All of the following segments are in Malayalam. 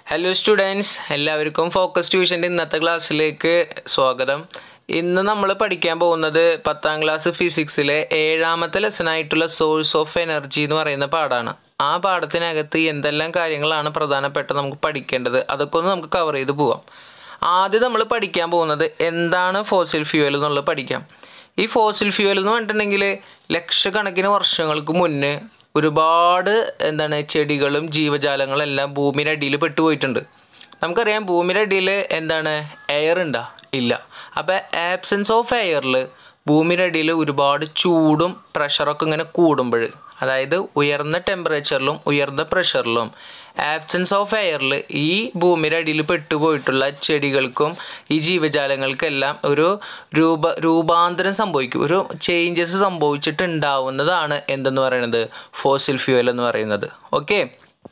ഹലോ സ്റ്റുഡൻസ് എല്ലാവർക്കും ഫോക്കസ് ട്യൂഷൻ്റെ ഇന്നത്തെ ക്ലാസ്സിലേക്ക് സ്വാഗതം ഇന്ന് നമ്മൾ പഠിക്കാൻ പോകുന്നത് പത്താം ക്ലാസ് ഫിസിക്സിലെ ഏഴാമത്തെ ലെസണായിട്ടുള്ള സോഴ്സ് ഓഫ് എനർജി എന്ന് പറയുന്ന പാഠമാണ് ആ പാഠത്തിനകത്ത് എന്തെല്ലാം കാര്യങ്ങളാണ് പ്രധാനപ്പെട്ട നമുക്ക് പഠിക്കേണ്ടത് അതൊക്കെ ഒന്ന് നമുക്ക് കവർ ചെയ്ത് പോവാം ആദ്യം നമ്മൾ പഠിക്കാൻ പോകുന്നത് എന്താണ് ഫോസിൽ ഫ്യൂവൽ എന്നുള്ളത് പഠിക്കാം ഈ ഫോസിൽ ഫ്യൂവൽ എന്ന് പറഞ്ഞിട്ടുണ്ടെങ്കിൽ ലക്ഷക്കണക്കിന് വർഷങ്ങൾക്ക് മുന്നേ ഒരുപാട് എന്താണ് ചെടികളും ജീവജാലങ്ങളും എല്ലാം ഭൂമിയുടെ അടിയിൽ പെട്ടുപോയിട്ടുണ്ട് നമുക്കറിയാം ഭൂമിയുടെ അടിയിൽ എന്താണ് എയർ ഉണ്ടോ ഇല്ല അപ്പോൾ ആബ്സെൻസ് ഓഫ് എയറിൽ ഭൂമിയുടെ അടിയിൽ ഒരുപാട് ചൂടും പ്രഷറൊക്കെ ഇങ്ങനെ കൂടുമ്പോൾ അതായത് ഉയർന്ന ടെമ്പറേച്ചറിലും ഉയർന്ന പ്രഷറിലും ആബ്സെൻസ് ഓഫ് എയറിൽ ഈ ഭൂമിയുടെ അടിയിൽ പെട്ടുപോയിട്ടുള്ള ചെടികൾക്കും ഈ ജീവജാലങ്ങൾക്കെല്ലാം ഒരു രൂപ രൂപാന്തരം സംഭവിക്കും ഒരു ചേഞ്ചസ് സംഭവിച്ചിട്ടുണ്ടാവുന്നതാണ് എന്തെന്ന് പറയുന്നത് ഫോസിൽ ഫ്യൂവൽ എന്ന് പറയുന്നത് ഓക്കെ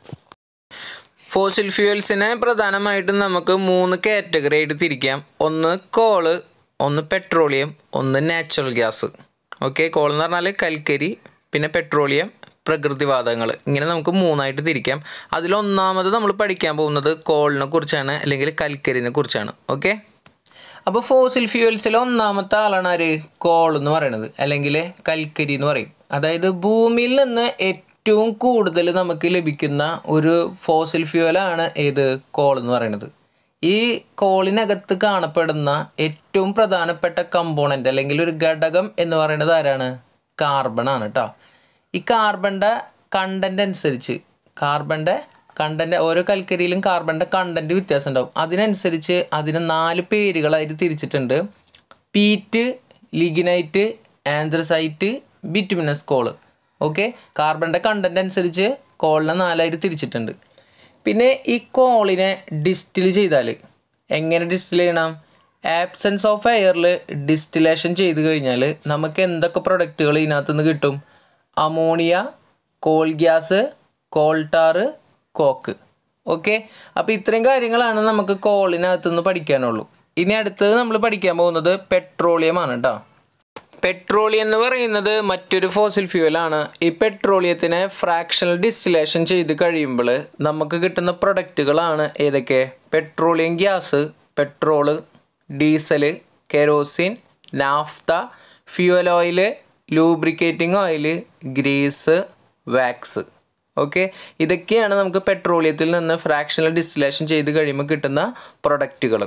ഫോസിൽ ഫ്യൂവൽസിനെ പ്രധാനമായിട്ടും നമുക്ക് മൂന്ന് കാറ്റഗറി ആയിട്ട് തിരിക്കാം ഒന്ന് കോള് ഒന്ന് പെട്രോളിയം ഒന്ന് നാച്ചുറൽ ഗ്യാസ് ഓക്കെ കോൾ എന്ന് പറഞ്ഞാൽ കൽക്കരി പിന്നെ പെട്രോളിയം പ്രകൃതിവാതകങ്ങൾ ഇങ്ങനെ നമുക്ക് മൂന്നായിട്ട് തിരിക്കാം അതിലൊന്നാമത് നമ്മൾ പഠിക്കാൻ പോകുന്നത് കോളിനെ കുറിച്ചാണ് അല്ലെങ്കിൽ കൽക്കരിനെ കുറിച്ചാണ് ഓക്കെ അപ്പോൾ ഫോസിൽ ഫ്യൂവൽസിൽ ഒന്നാമത്തെ ആളാണ് ആര് കോൾ എന്ന് പറയുന്നത് അല്ലെങ്കിൽ കൽക്കരി എന്ന് പറയും അതായത് ഭൂമിയിൽ നിന്ന് ഏറ്റവും കൂടുതൽ നമുക്ക് ലഭിക്കുന്ന ഒരു ഫോസിൽ ഫ്യൂവലാണ് ഏത് കോൾ എന്ന് പറയുന്നത് ഈ കോളിനകത്ത് കാണപ്പെടുന്ന ഏറ്റവും പ്രധാനപ്പെട്ട കമ്പോണൻ്റ് അല്ലെങ്കിൽ ഒരു ഘടകം എന്ന് പറയുന്നത് ആരാണ് കാർബൺ ആണ് കേട്ടോ ഈ കാർബണിൻ്റെ കണ്ടൻ്റ് അനുസരിച്ച് കാർബണിൻ്റെ കണ്ടൻ്റ് ഓരോ കൽക്കരിയിലും കാർബണിൻ്റെ കണ്ടൻറ്റ് വ്യത്യാസം ഉണ്ടാവും അതിനനുസരിച്ച് അതിന് നാല് പേരുകളായിട്ട് തിരിച്ചിട്ടുണ്ട് peat lignite anthracite bituminous coal okay കാർബണിൻ്റെ കണ്ടൻറ്റ് അനുസരിച്ച് കോളിനെ നാലായിട്ട് തിരിച്ചിട്ടുണ്ട് പിന്നെ ഈ കോളിനെ ഡിസ്റ്റിൽ ചെയ്താൽ എങ്ങനെ ഡിസ്റ്റിൽ ചെയ്യണം ആബ്സെൻസ് ഓഫ് എയറിൽ ഡിസ്റ്റിലേഷൻ ചെയ്ത് കഴിഞ്ഞാൽ നമുക്ക് എന്തൊക്കെ പ്രൊഡക്റ്റുകൾ ഇതിനകത്ത് നിന്ന് കിട്ടും ammonia coal gas coal tar coke okay അപ്പോൾ ഇത്രയും കാര്യങ്ങളാണ് നമുക്ക് കോളിനകത്ത് നിന്ന് പഠിക്കാനുള്ളൂ ഇനി അടുത്തത് നമ്മൾ പഠിക്കാൻ പോകുന്നത് പെട്രോളിയം ആണ് കേട്ടോ പെട്രോളിയം എന്ന് പറയുന്നത് മറ്റൊരു ഫോസിൽ ഫ്യൂവലാണ് ഈ പെട്രോളിയത്തിനെ ഫ്രാക്ഷണൽ ഡിസ്റ്റിലേഷൻ ചെയ്ത് കഴിയുമ്പോൾ നമുക്ക് കിട്ടുന്ന പ്രൊഡക്റ്റുകളാണ് ഏതൊക്കെ petroleum gas petrol diesel kerosene naphtha fuel oil lubricating oil grease wax okay ഇതൊക്കെയാണ് നമുക്ക് പെട്രോളിയത്തിൽ നിന്ന് ഫ്രാക്ഷണൽ ഡിസ്റ്റിലേഷൻ ചെയ്ത് കഴിയുമ്പോൾ കിട്ടുന്ന പ്രൊഡക്റ്റുകൾ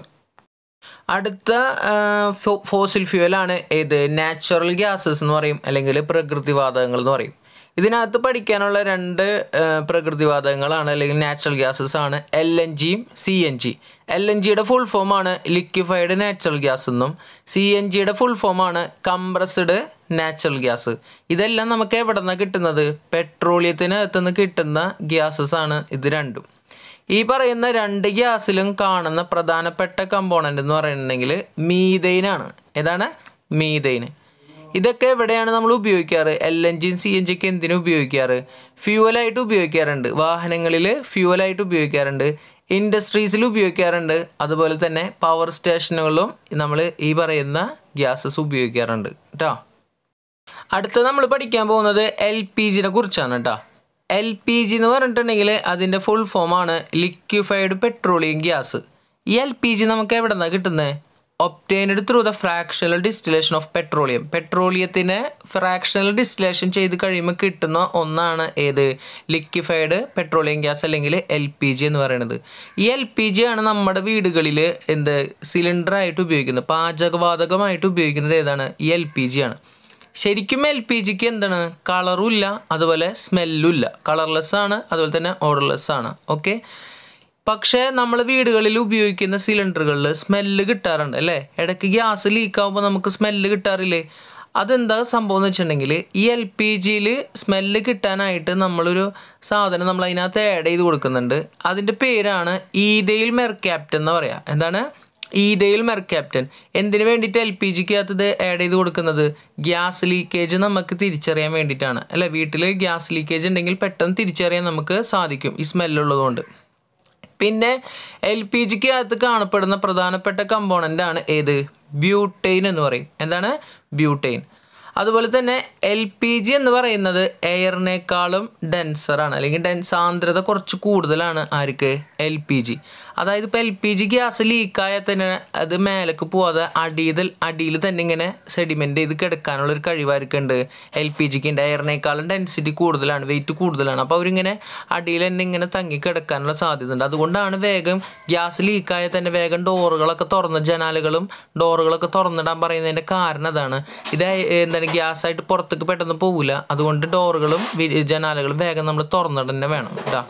അടുത്ത ഫോസിൽ ഫ്യൂവലാണ് ഏത് നാച്ചുറൽ ഗ്യാസസ് എന്ന് പറയും അല്ലെങ്കിൽ പ്രകൃതിവാതകങ്ങൾ എന്ന് പറയും ഇതിനകത്ത് പഠിക്കാനുള്ള രണ്ട് പ്രകൃതിവാതകങ്ങളാണ് അല്ലെങ്കിൽ നാച്ചുറൽ ഗ്യാസസ് ആണ് എൽ എൻ ജിയും C N G L N ജിയുടെ ഫുൾ ഫോമാണ് ലിക്വിഫൈഡ് നാച്ചുറൽ ഗ്യാസ് എന്നും സി എൻ ജിയുടെ ഫുൾ ഫോമാണ് കംപ്രസ്ഡ് നാച്ചുറൽ ഗ്യാസ് ഇതെല്ലാം നമുക്ക് എവിടെ നിന്നാണ് കിട്ടുന്നത് പെട്രോളിയത്തിനകത്ത് നിന്ന് കിട്ടുന്ന ഗ്യാസസ് ആണ് ഇത് രണ്ടും ഈ പറയുന്ന രണ്ട് ഗ്യാസിലും കാണുന്ന പ്രധാനപ്പെട്ട കമ്പോണൻ്റ് എന്ന് പറയുന്നുണ്ടെങ്കിൽ മീതൈനാണ് ഏതാണ് മീതൈന് ഇതൊക്കെ എവിടെയാണ് നമ്മൾ ഉപയോഗിക്കാറ് എൽ എൻ ജിയും സി എൻ ജിക്ക് എന്തിനു ഉപയോഗിക്കാറ് ഫ്യൂവലായിട്ട് ഉപയോഗിക്കാറുണ്ട് വാഹനങ്ങളിൽ ഫ്യൂവലായിട്ട് ഉപയോഗിക്കാറുണ്ട് ഇൻഡസ്ട്രീസിൽ ഉപയോഗിക്കാറുണ്ട് അതുപോലെ തന്നെ പവർ സ്റ്റേഷനുകളിലും നമ്മൾ ഈ പറയുന്ന ഗ്യാസസ് ഉപയോഗിക്കാറുണ്ട് കേട്ടോ അടുത്ത നമ്മൾ പഠിക്കാൻ പോകുന്നത് എൽ പി ജിനെ കുറിച്ചാണ് കേട്ടോ എൽ പി ജി എന്ന് പറഞ്ഞിട്ടുണ്ടെങ്കിൽ അതിൻ്റെ ഫുൾ ഫോമാണ് ലിക്വിഫൈഡ് പെട്രോളിയം ഗ്യാസ് ഈ എൽ പി ജി നമുക്ക് എവിടെ നിന്നാണ് കിട്ടുന്നത് obtained through the fractional distillation of petroleum പെട്രോളിയത്തിനെ ഫ്രാക്ഷണൽ ഡിസ്റ്റിലേഷൻ ചെയ്ത് കഴിയുമ്പോൾ കിട്ടുന്ന ഒന്നാണ് ഏത് ലിക്വിഫൈഡ് പെട്രോളിയം ഗ്യാസ് അല്ലെങ്കിൽ എൽ പി ജി എന്ന് പറയുന്നത് ഈ എൽ പി ജി ആണ് നമ്മുടെ വീടുകളിൽ എന്ത് സിലിണ്ടറായിട്ട് ഉപയോഗിക്കുന്നത് പാചകവാതകമായിട്ട് ഉപയോഗിക്കുന്നത് ഏതാണ് ഈ എൽ പി ജി ആണ് ശരിക്കും എൽ പി ജിക്ക് എന്താണ് കളറും ഇല്ല അതുപോലെ സ്മെല്ലും ഇല്ല കളർലെസ് ആണ് അതുപോലെ തന്നെ ഓർഡർലെസ് ആണ് ഓക്കെ പക്ഷേ നമ്മൾ വീടുകളിൽ ഉപയോഗിക്കുന്ന സിലിണ്ടറുകളിൽ സ്മെല്ല് കിട്ടാറുണ്ട് അല്ലേ ഇടയ്ക്ക് ഗ്യാസ് ലീക്ക് ആകുമ്പോൾ നമുക്ക് സ്മെല്ല് കിട്ടാറില്ലേ അതെന്താ സംഭവം എന്ന് വെച്ചിട്ടുണ്ടെങ്കിൽ ഈ എൽ പി ജിയിൽ സ്മെല്ല് കിട്ടാനായിട്ട് നമ്മളൊരു സാധനം നമ്മൾ അതിനകത്ത് ആഡ് ചെയ്ത് കൊടുക്കുന്നുണ്ട് അതിൻ്റെ പേരാണ് ഈതയിൽ മെർക്യാപ്റ്റ് എന്ന് പറയാം എന്താണ് ഈതയിൽ മെർക്യാപ്റ്റൻ എന്തിനു വേണ്ടിയിട്ട് എൽ പി ജിക്ക് അകത്ത് ഇത് ആഡ് ചെയ്ത് കൊടുക്കുന്നത് ഗ്യാസ് ലീക്കേജ് നമുക്ക് തിരിച്ചറിയാൻ വേണ്ടിയിട്ടാണ് അല്ലേ വീട്ടിൽ ഗ്യാസ് ലീക്കേജ് ഉണ്ടെങ്കിൽ പെട്ടെന്ന് തിരിച്ചറിയാൻ നമുക്ക് സാധിക്കും ഈ സ്മെല്ലുള്ളതുകൊണ്ട് പിന്നെ എൽ പി ജിക്ക് അകത്ത് കാണപ്പെടുന്ന പ്രധാനപ്പെട്ട കമ്പോണൻ്റ് ആണ് ഏത് ബ്യൂട്ടെയിൻ എന്ന് പറയും എന്താണ് ബ്യൂട്ടെയിൻ അതുപോലെ തന്നെ എൽ പി ജി എന്ന് പറയുന്നത് എയറിനേക്കാളും ഡെൻസറാണ് അല്ലെങ്കിൽ ഡെൻ സാന്ദ്രത കുറച്ച് കൂടുതലാണ് ആർക്ക് എൽ പി ജി അതായത് ഇപ്പോൾ എൽ പി ജി ഗ്യാസ് ലീക്കായാൽ തന്നെ അത് മേലേക്ക് പോവാതെ അടിയിൽ അടിയിൽ തന്നെ ഇങ്ങനെ സെഡിമെൻ്റ് ചെയ്ത് കിടക്കാനുള്ള ഒരു കഴിവാർക്കുണ്ട് എൽ പി ജിക്ക് ഉണ്ട് എയറിനേക്കാളും ഡെൻസിറ്റി കൂടുതലാണ് വെയിറ്റ് കൂടുതലാണ് അപ്പോൾ അവരിങ്ങനെ അടിയിൽ തന്നെ ഇങ്ങനെ തങ്ങി കിടക്കാനുള്ള സാധ്യത ഉണ്ട് അതുകൊണ്ടാണ് വേഗം ഗ്യാസ് ലീക്കായാൽ തന്നെ വേഗം ഡോറുകളൊക്കെ തുറന്ന് ജനാലുകളും ഡോറുകളൊക്കെ തുറന്നിടാൻ പറയുന്നതിൻ്റെ കാരണം അതാണ് ഇത് എന്താണ് ഗ്യാസ് ആയിട്ട് പുറത്തേക്ക് പെട്ടെന്ന് പോകില്ല അതുകൊണ്ട് ഡോറുകളും വി- ജനാലുകളും വേഗം നമ്മൾ തുറന്നിട്ട് തന്നെ വേണം കേട്ടോ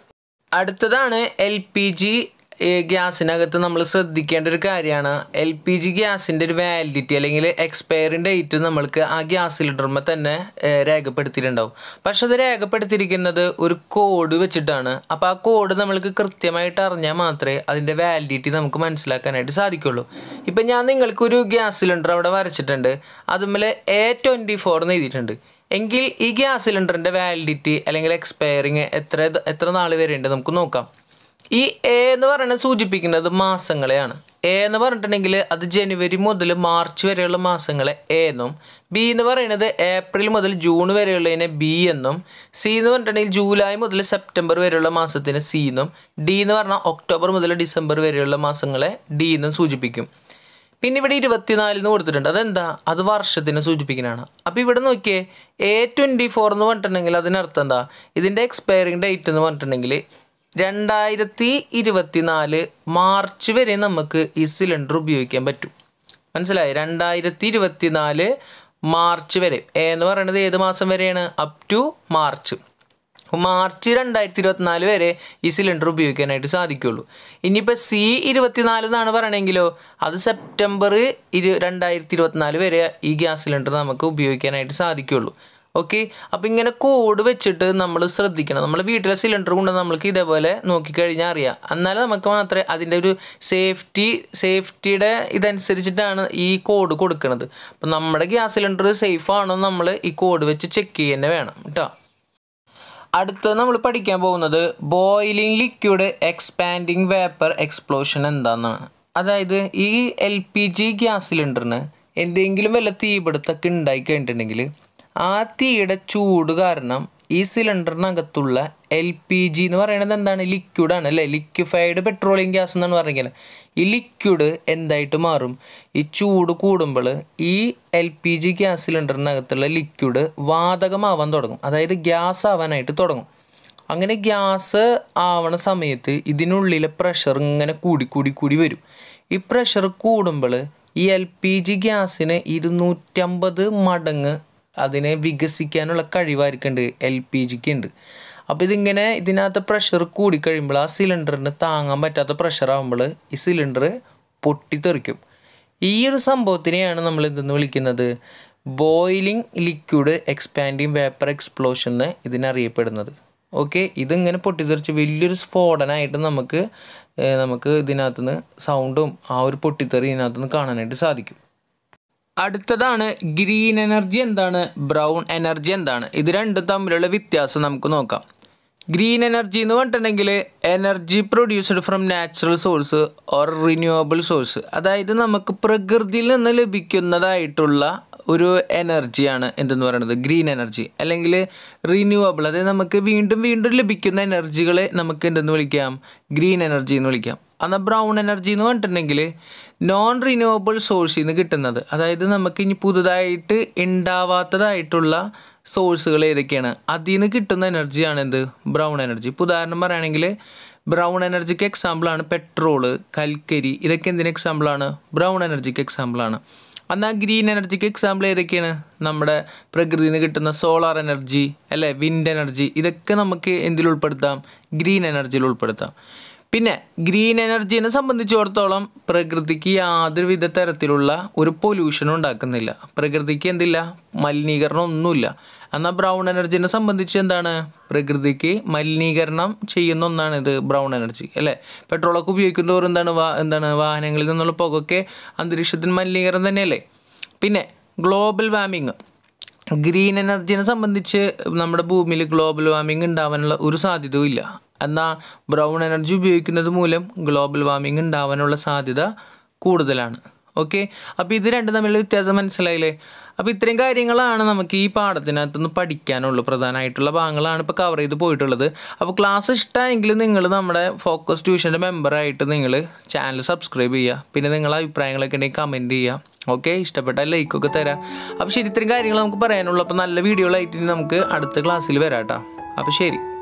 അടുത്തതാണ് എൽ പി ജി ഗ്യാസിനകത്ത് നമ്മൾ ശ്രദ്ധിക്കേണ്ട ഒരു കാര്യമാണ് എൽ പി ജി ഗ്യാസിൻ്റെ ഒരു വാലിഡിറ്റി അല്ലെങ്കിൽ എക്സ്പയറി ഡേറ്റ് നമ്മൾക്ക് ആ ഗ്യാസ് സിലിണ്ടറുമ്പോൾ തന്നെ ഏഹ്, രേഖപ്പെടുത്തിയിട്ടുണ്ടാവും പക്ഷെ അത് രേഖപ്പെടുത്തിയിരിക്കുന്നത് ഒരു കോഡ് വെച്ചിട്ടാണ് അപ്പോൾ ആ കോഡ് നമ്മൾക്ക് കൃത്യമായിട്ട് അറിഞ്ഞാൽ മാത്രമേ അതിൻ്റെ വാലിഡിറ്റി നമുക്ക് മനസ്സിലാക്കാനായിട്ട് സാധിക്കുള്ളൂ ഇപ്പം ഞാൻ നിങ്ങൾക്കൊരു ഗ്യാസ് സിലിണ്ടർ അവിടെ വരച്ചിട്ടുണ്ട് അതുമ്മൽ എ ട്വൻറ്റി ഫോർ എന്ന് എഴുതിയിട്ടുണ്ട് എങ്കിൽ ഈ ഗ്യാസ് സിലിണ്ടറിൻ്റെ വാലിഡിറ്റി അല്ലെങ്കിൽ എക്സ്പയറിങ് എത്ര എത്ര നാൾ വരെ ഉണ്ട് നമുക്ക് നോക്കാം ഈ എ എന്ന് പറയുന്നത് സൂചിപ്പിക്കുന്നത് മാസങ്ങളെയാണ് എ എന്ന് പറഞ്ഞിട്ടുണ്ടെങ്കിൽ അത് ജനുവരി മുതൽ മാർച്ച് വരെയുള്ള മാസങ്ങളെ എ എന്നും ബി എന്ന് പറയുന്നത് ഏപ്രിൽ മുതൽ ജൂൺ വരെയുള്ളതിനെ ബി എന്നും സി എന്ന് പറഞ്ഞിട്ടുണ്ടെങ്കിൽ ജൂലൈ മുതൽ സെപ്റ്റംബർ വരെയുള്ള മാസത്തിന് സി എന്നും ഡി എന്ന് പറഞ്ഞാൽ ഒക്ടോബർ മുതൽ ഡിസംബർ വരെയുള്ള മാസങ്ങളെ ഡി എന്നും സൂചിപ്പിക്കും പിന്നെ ഇവിടെ ഇരുപത്തിനാലിന്ന് കൊടുത്തിട്ടുണ്ട് അതെന്താ അത് വർഷത്തിനെ സൂചിപ്പിക്കുന്നതാണ് അപ്പോൾ ഇവിടെ നോക്കിയേ എ ട്വൻറ്റി ഫോർ എന്ന് പറഞ്ഞിട്ടുണ്ടെങ്കിൽ അതിനർത്ഥം എന്താ ഇതിൻ്റെ എക്സ്പയറിങ് ഡേറ്റ് എന്ന് പറഞ്ഞിട്ടുണ്ടെങ്കിൽ രണ്ടായിരത്തി ഇരുപത്തിനാല് മാർച്ച് വരെ നമുക്ക് ഈ സിലിണ്ടർ ഉപയോഗിക്കാൻ പറ്റും മനസ്സിലായി രണ്ടായിരത്തി ഇരുപത്തിനാല് മാർച്ച് വരെ എ എന്ന് പറയുന്നത് ഏത് മാസം വരെയാണ് അപ് ടു മാർച്ച് മാർച്ച് രണ്ടായിരത്തി ഇരുപത്തിനാല് വരെ ഈ സിലിണ്ടർ ഉപയോഗിക്കാനായിട്ട് സാധിക്കുള്ളൂ ഇനിയിപ്പോൾ സി ഇരുപത്തിനാല് എന്നാണ് പറയണമെങ്കിലോ അത് സെപ്റ്റംബർ ഇരു രണ്ടായിരത്തി ഇരുപത്തിനാല് വരെ ഈ ഗ്യാസ് സിലിണ്ടർ നമുക്ക് ഉപയോഗിക്കാനായിട്ട് സാധിക്കുള്ളൂ ഓക്കെ അപ്പോൾ ഇങ്ങനെ കോഡ് വെച്ചിട്ട് നമ്മൾ ശ്രദ്ധിക്കണം നമ്മൾ വീട്ടിലെ സിലിണ്ടർ കൊണ്ട് നമ്മൾക്ക് ഇതേപോലെ നോക്കിക്കഴിഞ്ഞാൽ അറിയാം എന്നാലും നമുക്ക് മാത്രമേ അതിൻ്റെ ഒരു സേഫ്റ്റി സേഫ്റ്റിയുടെ ഇതനുസരിച്ചിട്ടാണ് ഈ കോഡ് കൊടുക്കുന്നത് അപ്പം നമ്മുടെ ഗ്യാസ് സിലിണ്ടർ സേഫ് ആണോ നമ്മൾ ഈ കോഡ് വെച്ച് ചെക്ക് ചെയ്യുന്നത് വേണം കേട്ടോ അടുത്തത് നമ്മൾ പഠിക്കാൻ പോകുന്നത് boiling liquid expanding vapour explosion എന്താണെന്നാണ് അതായത് ഈ എൽ പി ജി ഗ്യാസ് സിലിണ്ടറിന് എന്തെങ്കിലും വല്ല തീപിടുത്തൊക്കെ ഉണ്ടായി കഴിഞ്ഞിട്ടുണ്ടെങ്കിൽ ആ തീയുടെ ചൂട് കാരണം ഈ സിലിണ്ടറിനകത്തുള്ള എൽ പി ജി എന്ന് പറയുന്നത് എന്താണ് ലിക്വിഡാണ് അല്ലേ ലിക്വിഫൈഡ് പെട്രോളിയം ഗ്യാസ് എന്നാണ് പറയുന്നത് ഈ ലിക്വിഡ് എന്തായിട്ട് മാറും ഈ ചൂട് കൂടുമ്പോൾ ഈ എൽ പി ജി ഗ്യാസ് സിലിണ്ടറിനകത്തുള്ള ലിക്വിഡ് വാതകമാവാൻ തുടങ്ങും അതായത് ഗ്യാസ് ആവാനായിട്ട് തുടങ്ങും അങ്ങനെ ഗ്യാസ് ആവണ സമയത്ത് ഇതിനുള്ളിലെ പ്രഷർ ഇങ്ങനെ കൂടി കൂടി കൂടി വരും ഈ പ്രഷർ കൂടുമ്പോൾ ഈ എൽ പി ജി ഗ്യാസിന് ഇരുന്നൂറ്റമ്പത് മടങ്ങ് അതിനെ വികസിക്കാനുള്ള കഴിവായിരിക്കുന്നുണ്ട് എൽ പി ജിക്ക് ഉണ്ട് അപ്പോൾ ഇതിങ്ങനെ ഇതിനകത്ത് പ്രഷർ കൂടിക്കഴിയുമ്പോൾ ആ സിലിണ്ടറിന് താങ്ങാൻ പറ്റാത്ത പ്രഷർ ആകുമ്പോൾ ഈ സിലിണ്ടർ പൊട്ടിത്തെറിക്കും ഈ ഒരു സംഭവത്തിനെയാണ് നമ്മൾ എന്തെന്ന് വിളിക്കുന്നത് boiling liquid expanding vapour explosion എന്ന് ഇതിനറിയപ്പെടുന്നത് ഓക്കെ ഇതിങ്ങനെ പൊട്ടിത്തെറിച്ച് വലിയൊരു സ്ഫോടനമായിട്ട് നമുക്ക് ഏഹ്, നമുക്ക് ഇതിനകത്തുനിന്ന് സൗണ്ടും ആ ഒരു പൊട്ടിത്തെറി ഇതിനകത്തുനിന്ന് കാണാനായിട്ട് സാധിക്കും അടുത്തതാണ് ഗ്രീൻ എനർജി എന്താണ് ബ്രൗൺ എനർജി എന്താണ് ഇത് രണ്ടും തമ്മിലുള്ള വ്യത്യാസം നമുക്ക് നോക്കാം ഗ്രീൻ എനർജി എന്ന് പറഞ്ഞിട്ടുണ്ടെങ്കിൽ energy produced from natural source or renewable source അതായത് നമുക്ക് പ്രകൃതിയിൽ നിന്ന് ലഭിക്കുന്നതായിട്ടുള്ള ഒരു എനർജിയാണ് എന്തെന്ന് പറയുന്നത് ഗ്രീൻ എനർജി അല്ലെങ്കിൽ റിന്യൂവബിൾ അതായത് നമുക്ക് വീണ്ടും വീണ്ടും ലഭിക്കുന്ന എനർജികളെ നമുക്ക് എന്തെന്ന് വിളിക്കാം ഗ്രീൻ എനർജി എന്ന് വിളിക്കാം എന്നാൽ ബ്രൗൺ എനർജി എന്ന് പറഞ്ഞിട്ടുണ്ടെങ്കിൽ നോൺ റിന്യൂവബിൾ സോഴ്സിൽ നിന്ന് കിട്ടുന്നത് അതായത് നമുക്ക് ഇനി പുതുതായിട്ട് ഉണ്ടാവാത്തതായിട്ടുള്ള സോഴ്സുകൾ ഏതൊക്കെയാണ് അതിൽ നിന്ന് കിട്ടുന്ന എനർജിയാണ് എന്ത് ബ്രൗൺ എനർജി ഇപ്പോൾ ഉദാഹരണം പറയുകയാണെങ്കിൽ ബ്രൗൺ എനർജിക്ക് എക്സാമ്പിളാണ് പെട്രോള് കൽക്കരി ഇതൊക്കെ എന്തിന് എക്സാമ്പിളാണ് ബ്രൗൺ എനർജിക്ക് എക്സാമ്പിളാണ് എന്നാൽ ഗ്രീൻ എനർജിക്ക് എക്സാമ്പിൾ ഏതൊക്കെയാണ് നമ്മുടെ പ്രകൃതിയിൽ നിന്ന് കിട്ടുന്ന സോളാർ എനർജി അല്ലേ വിൻഡ് എനർജി ഇതൊക്കെ നമുക്ക് എന്തിൽ ഉൾപ്പെടുത്താം ഗ്രീൻ എനർജിയിൽ ഉൾപ്പെടുത്താം പിന്നെ ഗ്രീൻ എനർജീനെ സംബന്ധിച്ചിടത്തോളം പ്രകൃതിക്ക് യാതൊരുവിധ തരത്തിലുള്ള ഒരു പൊല്യൂഷനും ഉണ്ടാക്കുന്നില്ല പ്രകൃതിക്ക് എന്തില്ല മലിനീകരണം ഒന്നുമില്ല എന്നാൽ ബ്രൗൺ എനർജീനെ സംബന്ധിച്ച് എന്താണ് പ്രകൃതിക്ക് മലിനീകരണം ചെയ്യുന്ന ഒന്നാണ് ഇത് ബ്രൗൺ എനർജി അല്ലേ പെട്രോളൊക്കെ ഉപയോഗിക്കുന്നതോറും എന്താണ് വാ എന്താണ് വാഹനങ്ങളിൽ നിന്നുള്ള പുകയൊക്കെ അന്തരീക്ഷത്തിന് മലിനീകരണം തന്നെയല്ലേ പിന്നെ ഗ്ലോബൽ വാർമിങ് ഗ്രീൻ എനർജിനെ സംബന്ധിച്ച് നമ്മുടെ ഭൂമിയിൽ ഗ്ലോബൽ വാർമിംഗ് ഉണ്ടാവാനുള്ള ഒരു സാധ്യതയും ഇല്ല എന്നാൽ ബ്രൗൺ എനർജി ഉപയോഗിക്കുന്നത് മൂലം ഗ്ലോബൽ വാർമിംഗ് ഉണ്ടാവാനുള്ള സാധ്യത കൂടുതലാണ് ഓക്കെ അപ്പോൾ ഇത് രണ്ടും തമ്മിലുള്ള വ്യത്യാസം മനസ്സിലായില്ലേ അപ്പോൾ ഇത്രയും കാര്യങ്ങളാണ് നമുക്ക് ഈ പാഠത്തിനകത്തുനിന്ന് പഠിക്കാനുള്ളൂ പ്രധാനമായിട്ടുള്ള ഭാഗങ്ങളാണ് ഇപ്പോൾ കവർ ചെയ്ത് പോയിട്ടുള്ളത് അപ്പോൾ ക്ലാസ് ഇഷ്ടമായെങ്കിൽ നിങ്ങൾ നമ്മുടെ ഫോക്കസ് ട്യൂഷൻ്റെ മെമ്പറായിട്ട് നിങ്ങൾ ചാനൽ സബ്സ്ക്രൈബ് ചെയ്യുക പിന്നെ നിങ്ങളുടെ അഭിപ്രായങ്ങളൊക്കെ ഉണ്ടെങ്കിൽ കമൻറ്റ് ചെയ്യുക ഓക്കെ ഇഷ്ടപ്പെട്ടാൽ ലൈക്കൊക്കെ തരാം അപ്പോൾ ശരി ഇത്രയും കാര്യങ്ങൾ നമുക്ക് പറയാനുള്ളൂ അപ്പോൾ നല്ല വീഡിയോകളായിട്ട് ഇനി നമുക്ക് അടുത്ത ക്ലാസ്സിൽ വരാം കേട്ടോ അപ്പോൾ ശരി